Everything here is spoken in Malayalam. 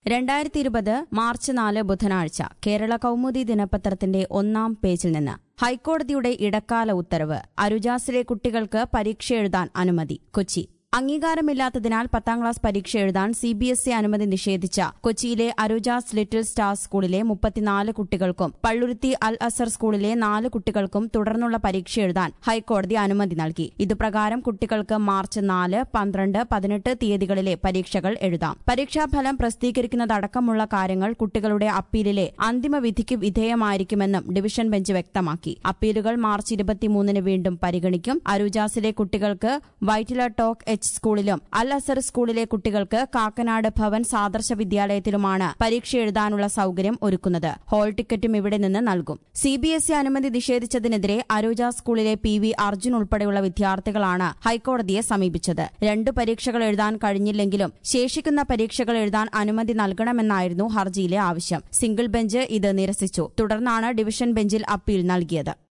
രണ്ടായിരത്തി ഇരുപത് മാർച്ച് നാല് ബുധനാഴ്ച കേരള കൗമുദി ദിനപത്രത്തിന്റെ ഒന്നാം പേജിൽ നിന്ന് ഹൈക്കോടതിയുടെ ഇടക്കാല ഉത്തരവ് അരുജാസിലെ കുട്ടികൾക്ക് പരീക്ഷ എഴുതാൻ അനുമതി കൊച്ചി അംഗീകാരമില്ലാത്തതിനാൽ പത്താം ക്ലാസ് പരീക്ഷ എഴുതാൻ സി ബി എസ് ഇ അനുമതി നിഷേധിച്ച കൊച്ചിയിലെ അരുജാസ് ലിറ്റിൽ സ്റ്റാർ സ്കൂളിലെ മുപ്പത്തിനാല് കുട്ടികൾക്കും പള്ളുരുത്തി അൽ അസർ സ്കൂളിലെ നാല് കുട്ടികൾക്കും തുടർന്നുള്ള പരീക്ഷ എഴുതാൻ ഹൈക്കോടതി അനുമതി നൽകി ഇതുപ്രകാരം കുട്ടികൾക്ക് മാർച്ച് നാല് പന്ത്രണ്ട് പതിനെട്ട് തീയതികളിലെ പരീക്ഷകൾ എഴുതാം പരീക്ഷാഫലം പ്രസിദ്ധീകരിക്കുന്നതടക്കമുള്ള കാര്യങ്ങൾ കുട്ടികളുടെ അപ്പീലിലെ അന്തിമ വിധിക്ക് വിധേയമായിരിക്കുമെന്നും ഡിവിഷൻ ബെഞ്ച് വ്യക്തമാക്കി അപ്പീലുകൾ മാർച്ച് ഇരുപത്തിമൂന്നിന് വീണ്ടും പരിഗണിക്കും അരുജാസിലെ കുട്ടികൾക്ക് വൈറ്റില ടോക്ക് എച്ച് സ്കൂളിലും അൽ അസർ സ്കൂളിലെ കുട്ടികൾക്ക് കാക്കനാട് ഭവൻ സാദർശ വിദ്യാലയത്തിലുമാണ് പരീക്ഷ എഴുതാനുള്ള സൌകര്യം ഒരുക്കുന്നത് ഹാൾ ടിക്കറ്റും ഇവിടെ നിന്ന് നൽകും സി ബി എസ് ഇ അനുമതി നിഷേധിച്ചതിനെതിരെ അരൂജ സ്കൂളിലെ പി വി അർജുൻ ഉൾപ്പെടെയുള്ള വിദ്യാർത്ഥികളാണ് ഹൈക്കോടതിയെ സമീപിച്ചത് രണ്ട് പരീക്ഷകൾ എഴുതാൻ കഴിഞ്ഞില്ലെങ്കിലും ശേഷിക്കുന്ന പരീക്ഷകൾ എഴുതാൻ അനുമതി നൽകണമെന്നായിരുന്നു ഹർജിയിലെ ആവശ്യം സിംഗിൾ ബെഞ്ച് ഇത് നിരസിച്ചു തുടർന്നാണ് ഡിവിഷൻ ബെഞ്ചിൽ അപ്പീൽ നൽകിയത്